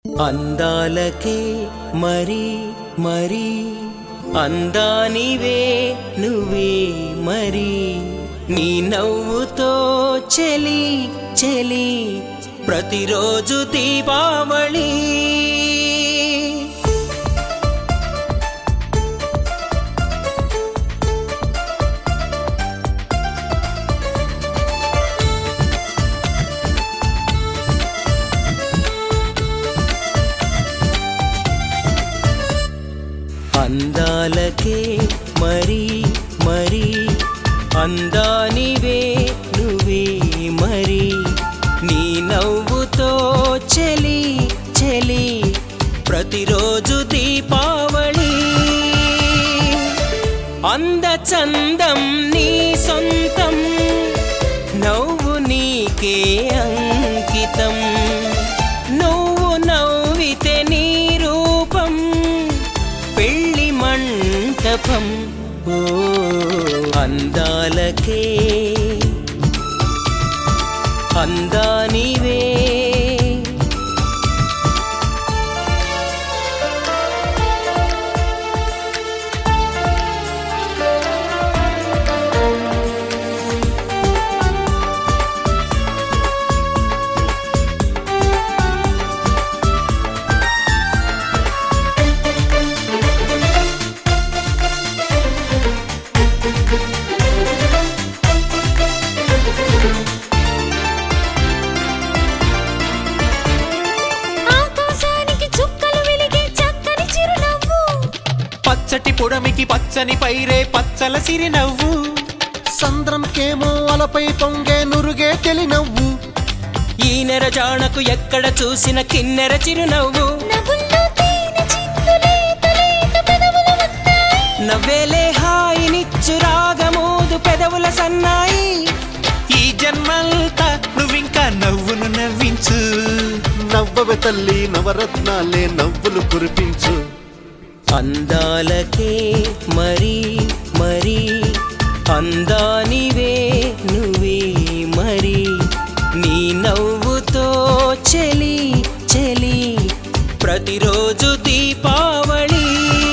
అందాలకే మరి మరి అందానివే నువ్వే మరి నీ నవ్వుతో చెలి చెలి ప్రతిరోజు దీపావళి అందాలకే మరి మరి అందానివే నువ్వే మరి నీ నవ్వుతో చెలి చెలి ప్రతిరోజు దీపావళి అంద చందం నీ సొంతం నవ్వు నీకే అంకితం నువ్వు నవ్వితే నీ రూపం పెళ్లి మంటపం ఓ అందాలకే అందానివే ఆకాశానికి చుక్కలు వెలిగే చక్కని చిరునవ్వు పచ్చటి పొడమికి పచ్చని పైరే పచ్చల సిరినవ్వు సంద్రంకేమో అలపై పొంగే నురుగే తెలినవ్వు ఈ నెర జాణకు ఎక్కడ చూసిన కిన్నెర చిరునవ్వు నవ్వుల్లో తేనె చిందులేత లేత పెదవులు ఉన్నాయి నవ్వేలే హాయినిచ్చు రాగమోదు పెదవుల సన్నాయి ఈ జన్మంతా నువ్వింకా నవ్వును నవ్వించు నవ్వవే తల్లి నవరత్నాలే నవ్వులు కురిపించు అందాలకే మరి మరి అందానివే నువ్వే మరి నీ నవ్వుతో చెలి చెలి ప్రతిరోజు దీపావళి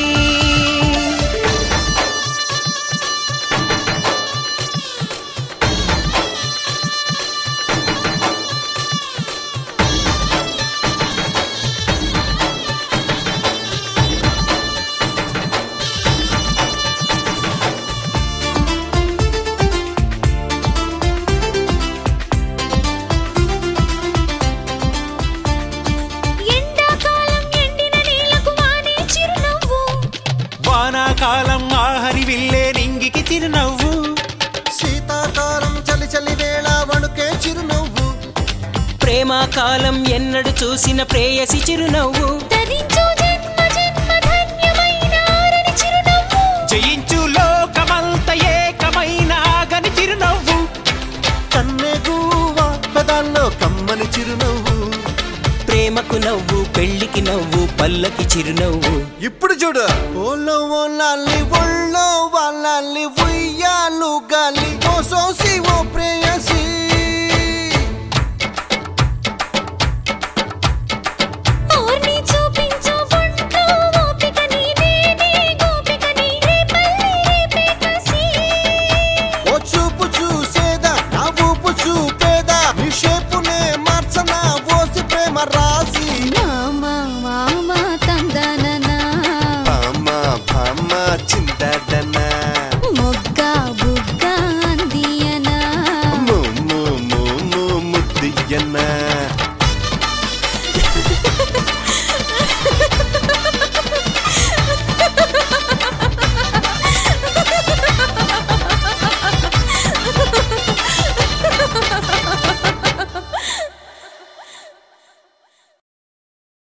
ఎండాకాలం ఎండిన నీళ్లకు వానే చిరునవ్వు వానాకాలం ఆహరి విల్లే నింగికి చిరునవ్వు శీతాకాలం చలి చలి వేళ వణుకే చిరునవ్వు ప్రేమాకాలం ఎన్నడు చూసిన ప్రేయసి చిరునవ్వు ధరించు జన్మ జన్మ ధన్యమైన ఆరని చిరునవ్వు జయించు లోకమంత ఏకమైన ఆగని చిరునవ్వు కన్నె గువ్వ పెదాల్లో కమ్మని చిరునవ్వు ప్రేమకు నవ్వు పెళ్లికి నవ్వు పల్లకి చిరునవ్వు ఇప్పుడు చూడు ఓలో ఓలాలి ఒళ్ళో వాళ్ళాలి ఉయ్యాలు గాలి ఓ సోసి ఓ ప్రేమ